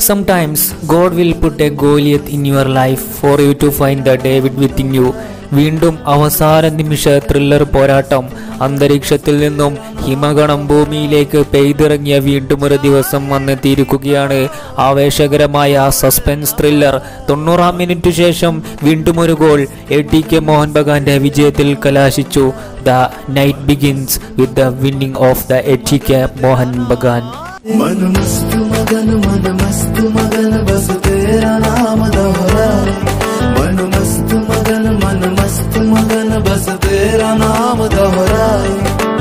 Sometimes God will put a Goliath in your life for you to find the David within you. വീണ്ടും അവസാന നിമിഷ thriller പോരാട്ടം അന്തരീക്ഷത്തിൽ നിന്നും ഹിമഗണം ഭൂമിയിലേക്ക് പെയ്തിറങ്ങിയ വീണ്ടും ഒരു ദിവസം വന്നെത്തിയിരിക്കുകയാണ് ആവേശകരമായ സസ്പെൻസ് ത്രില്ലർ തൊണ്ണൂറാം മിനിറ്റ് ശേഷം വീണ്ടും ഒരു goal A T K Mohun ബഗാന്റെ വിജയത്തിൽ കലാശിച്ചു the night begins with the winning of the A T K Mohun Bagan मन मस्त मगन मन मस्त मगन बस तेरा नाम दोहराए मन मस्त मगन मन मस्त मगन बस तेरा नाम दोहराए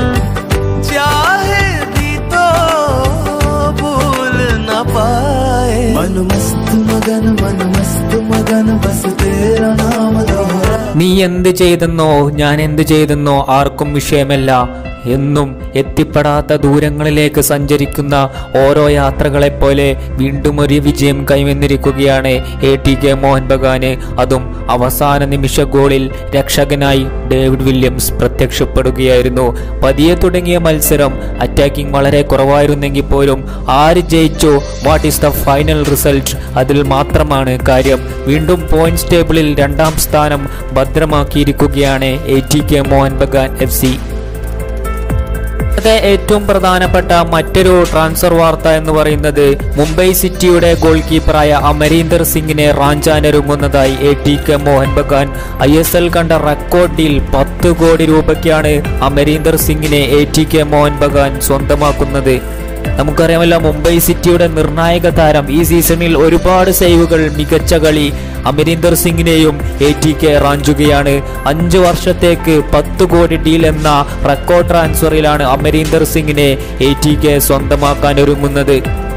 चाहे भी तो भूल न पाए मन मस्त मगन मन मस्त मगन बस तेरा नाम दोहराए നീ എന്ത് ചെയ്തെന്നോ ഞാൻ എന്ത് ചെയ്തെന്നോ ആർക്കും വിഷയമല്ല എന്നും എത്തിപ്പെടാത്ത ദൂരങ്ങളിലേക്ക് സഞ്ചരിക്കുന്ന ഓരോ യാത്രകളെപ്പോലെ വീണ്ടും ഒരു വിജയം കൈവന്നിരിക്കുകയാണ് എ ടി കെ മോഹൻ ബഗാന് അതും അവസാന നിമിഷ ഗോളിൽ രക്ഷകനായി ഡേവിഡ് വില്യംസ് പ്രത്യക്ഷപ്പെടുകയായിരുന്നു പതിയെ തുടങ്ങിയ മത്സരം അറ്റാക്കിംഗ് വളരെ കുറവായിരുന്നെങ്കിൽ പോലും ആര് ജയിച്ചു what is the final result അതിൽ മാത്രമാണ് കാര്യം വീണ്ടും പോയിന്റ്സ് ടേബിളിൽ രണ്ടാം സ്ഥാനം ഭദ്രമാക്കിയിരിക്കുകയാണ് A T K Mohun Bagan F C ഇന്നത്തെ ഏറ്റവും പ്രധാനപ്പെട്ട മറ്റൊരു ട്രാൻസ്ഫർ വാർത്ത എന്ന് പറയുന്നത് മുംബൈ സിറ്റിയുടെ ഗോൾ കീപ്പറായ അമരീന്ദർ സിംഗിനെ റാഞ്ചാനൊരുങ്ങുന്നതായി A T K Mohun Bagan I S L കണ്ട റെക്കോർഡ് ഡീൽ പത്ത് കോടി രൂപയ്ക്കാണ് അമരീന്ദർ സിംഗിനെ A T K Mohun Bagan സ്വന്തമാക്കുന്നത് നമുക്കറിയാമല്ലോ മുംബൈ സിറ്റിയുടെ നിർണായക താരം ഈ സീസണിൽ ഒരുപാട് സേവുകൾ മികച്ച കളി അമരീന്ദർ സിംഗിനെയും എ ടി കെ റാഞ്ചുകയാണ് അഞ്ച് വർഷത്തേക്ക് പത്ത് കോടി ഡീൽ എന്ന റെക്കോർഡ് ട്രാൻസ്ഫറിലാണ് അമരീന്ദർ സിംഗിനെ എ ടി കെ സ്വന്തമാക്കാൻ ഒരുങ്ങുന്നത്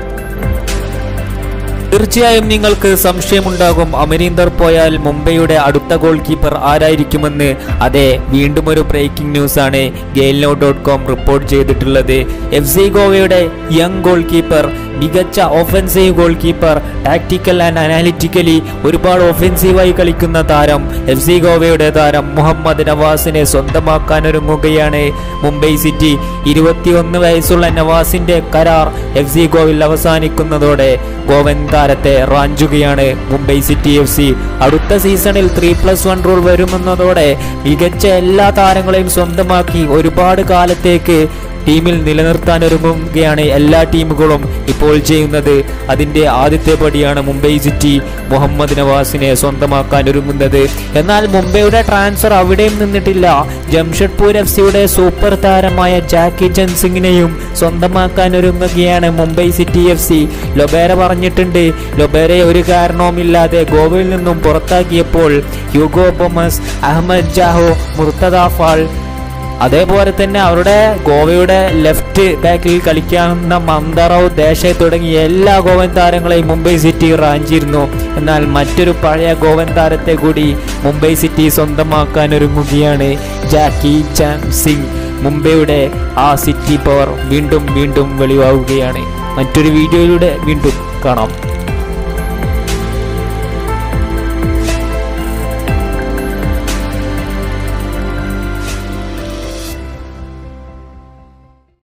തീർച്ചയായും നിങ്ങൾക്ക് സംശയമുണ്ടാകും അമരീന്ദർ പോയാൽ മുംബൈയുടെ അടുത്ത ഗോൾ കീപ്പർ ആരായിരിക്കുമെന്ന് അതെ വീണ്ടും ഒരു ബ്രേക്കിംഗ് ന്യൂസ് ആണ് ഗെയിൽനോ ഡോട്ട് കോം റിപ്പോർട്ട് ചെയ്തിട്ടുള്ളത് എഫ് സി ഗോവയുടെ യങ് ഗോൾ കീപ്പർ മികച്ച offensive goal keeper tactical and analytically ഒരുപാട് ഓഫൻസീവായി കളിക്കുന്ന താരം എഫ് സി ഗോവയുടെ താരം മുഹമ്മദ് നവാസിനെ സ്വന്തമാക്കാനൊരുങ്ങുകയാണ് മുംബൈ സിറ്റി ഇരുപത്തിയൊന്ന് വയസ്സുള്ള നവാസിന്റെ കരാർ എഫ് സി ഗോവിൽ അവസാനിക്കുന്നതോടെ ഗോവൻ താരത്തെ റാഞ്ചുകയാണ് മുംബൈ സിറ്റി എഫ് സി അടുത്ത സീസണിൽ ത്രീ പ്ലസ് വൺ റൂൾ വരുമെന്നതോടെ മികച്ച എല്ലാ താരങ്ങളെയും സ്വന്തമാക്കി ഒരുപാട് കാലത്തേക്ക് ടീമിൽ നിലനിർത്താൻ ഒരുങ്ങുകയാണ് എല്ലാ ടീമുകളും ഇപ്പോൾ ചെയ്യുന്നത് അതിന്റെ ആദ്യത്തെ പടിയാണ് മുംബൈ സിറ്റി മുഹമ്മദ് നവാസിനെ സ്വന്തമാക്കാൻ ഒരുങ്ങുന്നത് എന്നാൽ മുംബൈയുടെ ട്രാൻസ്ഫർ അവിടെയും നിന്നിട്ടില്ല ജംഷഡ്പൂർ എഫ് സിയുടെ സൂപ്പർ താരമായ ജാക്കി ജൻസിംഗിനെയും സ്വന്തമാക്കാൻ ഒരുങ്ങുകയാണ് Mumbai city F C Lobera പറഞ്ഞിട്ടുണ്ട് ലൊബേരയെ ഒരു കാരണവുമില്ലാതെ ഗോവയിൽ നിന്നും പുറത്താക്കിയപ്പോൾ Hugo Boumous Ahmed Jahouh Mourtada Fall അതേപോലെ തന്നെ അവരുടെ ഗോവയുടെ ലെഫ്റ്റ് ബാക്കിൽ കളിക്കാവുന്ന മന്ദറാവ് ദേശെ തുടങ്ങിയ എല്ലാ ഗോവൻ താരങ്ങളെയും മുംബൈ സിറ്റി റാഞ്ചിരുന്നു എന്നാൽ മറ്റൊരു പഴയ ഗോവൻ താരത്തെ കൂടി മുംബൈ സിറ്റി സ്വന്തമാക്കാൻ ഒരുങ്ങുകയാണ് ജാക്കി ചാൻ സിംഗ് മുംബൈയുടെ ആ സിറ്റി പവർ വീണ്ടും വീണ്ടും വെളിവാവുകയാണ് മറ്റൊരു വീഡിയോയിലൂടെ വീണ്ടും കാണാം